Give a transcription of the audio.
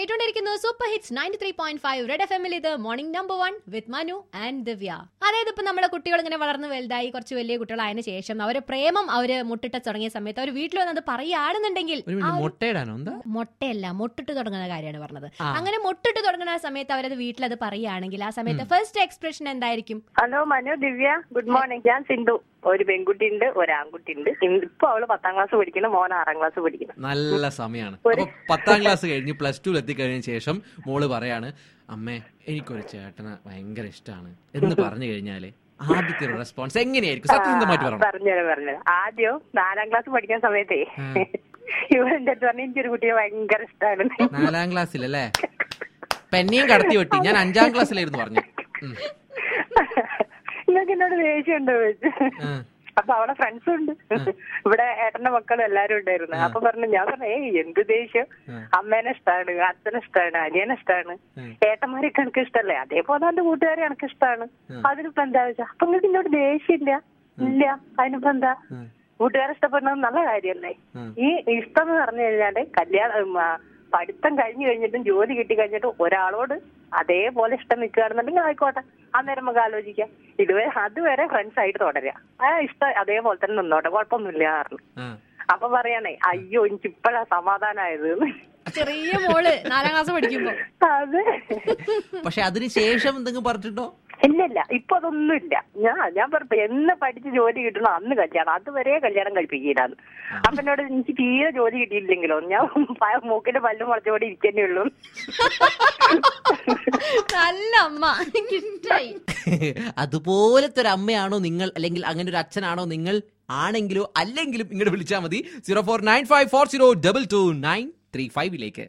കേട്ടോണ്ടിരിക്കുന്നു super hits ninety three point five red F എമ്മിൽ ഇത് morning number one with Manu and Divya അതായത് ഇപ്പൊ നമ്മുടെ കുട്ടികൾ ഇങ്ങനെ വളർന്നു വലുതായി കുറച്ച് വലിയ കുട്ടികളായതിനു ശേഷം അവര് പ്രേമം അവര് മുട്ടിട്ട് തുടങ്ങിയ സമയത്ത് അവർ വീട്ടിൽ വന്നത് പറയുകയാണെന്നുണ്ടെങ്കിൽ ഒരു ആ മിനിറ്റ് ഒരു- മുട്ടയിടാനോ എന്താ മൊട്ടയല്ല മൊട്ടിട്ട് തുടങ്ങുന്ന കാര്യമാണ് പറഞ്ഞത് ആ. അങ്ങനെ മൊട്ടിട്ട് തുടങ്ങുന്ന ആ സമയത്ത് അവരത് വീട്ടിലത് പറയുകയാണെങ്കിൽ ആ സമയത്ത് ഫസ്റ്റ് എക്സ്പ്രഷൻ എന്തായിരിക്കും hello Manu Divya good morning ഞാൻ സിന്ധു ഒരു പെൺകുട്ടി ഉണ്ട് ഒരു ആൺകുട്ടി ഉണ്ട് ഇപ്പൊ അവള് പത്താം ക്ലാസ് പഠിക്കുന്നു മോൻ ആറാം ക്ലാസ് പഠിക്കുന്നു നല്ല സമയമാണ് അപ്പൊ പത്താം ക്ലാസ് കഴിഞ്ഞ് പ്ലസ് ടു എത്തിക്കഴിഞ്ഞ ശേഷം മോള് പറയാണ് അമ്മേ എനിക്കൊരു ചേട്ടനെ ഭയങ്കര ഇഷ്ടമാണ് എന്ന് പറഞ്ഞു കഴിഞ്ഞാല് ആദ്യത്തെ ഒരു റെസ്പോൺസ് എങ്ങനെയായിരിക്കും സത്യസന്ധമായിട്ട് പറയണം പറഞ്ഞത് പറഞ്ഞത് ആദ്യം നാലാം ക്ലാസ് പഠിക്കുന്ന സമയത്തേ ആ. ഇവരെന്റെ അടുത്ത് പറഞ്ഞു എനിക്കൊരു കുട്ടിയെ ഭയങ്കര ഇഷ്ടമാണ് നാലാം ക്ലാസ്സിലല്ലേ പെന്നെയും കടത്തി വെട്ടി ഞാൻ അഞ്ചാം ക്ലാസ്സിലായിരുന്നു പറഞ്ഞു ഉം. നിങ്ങൾക്ക് എന്നോട് ദേഷ്യമുണ്ടോ ചോദിച്ചു ആ. അപ്പൊ അവിടെ ഫ്രണ്ട്സും ഉണ്ട് ഇവിടെ ഏട്ടന്റെ മക്കളും എല്ലാരും ഉണ്ടായിരുന്നു അപ്പൊ പറഞ്ഞു ഞാൻ പറഞ്ഞു ഏയ് എന്ത് ദേഷ്യം ആ. അമ്മേനെ ഇഷ്ടാണ് അച്ഛനെ ഇഷ്ടാണ് അനിയനെ ഇഷ്ടാണ് ഉം. ഏട്ടന്മാരൊക്കെ എനിക്ക് ഇഷ്ടല്ലേ അതേപോലെ എന്റെ കൂട്ടുകാരെ എനിക്ക് ഇഷ്ടാണ് ഉം. അതിനിപ്പോ എന്താ വെച്ചാ അപ്പൊ നിങ്ങൾക്ക് എന്നോട് ദേഷ്യമില്ല ഇല്ല അതിനിപ്പോ എന്താ ഉം. കൂട്ടുകാരെ ഇഷ്ടപ്പെടുന്നത് നല്ല കാര്യല്ലേ ഉം. ഈ ഇഷ്ടം എന്ന് പറഞ്ഞു കഴിഞ്ഞാല് കല്യാണം ഉം, ആ, പഠിത്തം കഴിഞ്ഞു കഴിഞ്ഞിട്ടും ജോലി കിട്ടി കഴിഞ്ഞിട്ടും ഒരാളോട് അതേപോലെ ഇഷ്ടം നിൽക്കുകയാണെന്നുണ്ടെങ്കിൽ ആയിക്കോട്ടെ അന്നേരം നമുക്ക് ആലോചിക്കാം ഇതുവരെ അതുവരെ ഫ്രണ്ട്സ് ആയിട്ട് തുടരുക ആ ഇഷ്ടം അതേപോലെ തന്നെ നിന്നോട്ടെ കുഴപ്പമൊന്നുമില്ല പറഞ്ഞു ആ. അപ്പൊ പറയണേ അയ്യോ എനിക്ക് ഇപ്പഴാ സമാധാനായത് ചെറിയ മോള് നാലാം ക്ലാസ് പഠിക്കുമ്പോ അതെ പക്ഷെ അതിന് ശേഷം എന്തെങ്കിലും പറഞ്ഞിട്ടുണ്ടോ ഇല്ലില്ല ഇപ്പൊ അതൊന്നുമില്ല ഞാൻ ഞാൻ പറഞ്ഞു എന്ന് പഠിച്ച് ജോലി കിട്ടണോ അന്ന് കല്യാണം അതുവരെ കല്യാണം കഴിപ്പിക്കില്ലാന്ന് അപ്പൊ എന്നോട് എനിക്ക് തീരെ ജോലി കിട്ടിയില്ലെങ്കിലോ ഞാൻ പ- മൂക്കിന്റെ പല്ലും മുളച്ചോടെ ഇരിക്കുന്നേ ഉള്ളൂ നല്ല അമ്മ എനിക്ക് ഇഷ്ടായി അതുപോലത്തെ ഒരു അമ്മയാണോ നിങ്ങൾ അല്ലെങ്കിൽ അങ്ങനെ ഒരു അച്ഛനാണോ നിങ്ങൾ ആണെങ്കിലോ അല്ലെങ്കിലും ഇങ്ങോട്ട് വിളിച്ചാൽ മതി zero four nine five four zero double two nine three ഫൈവിലേക്ക്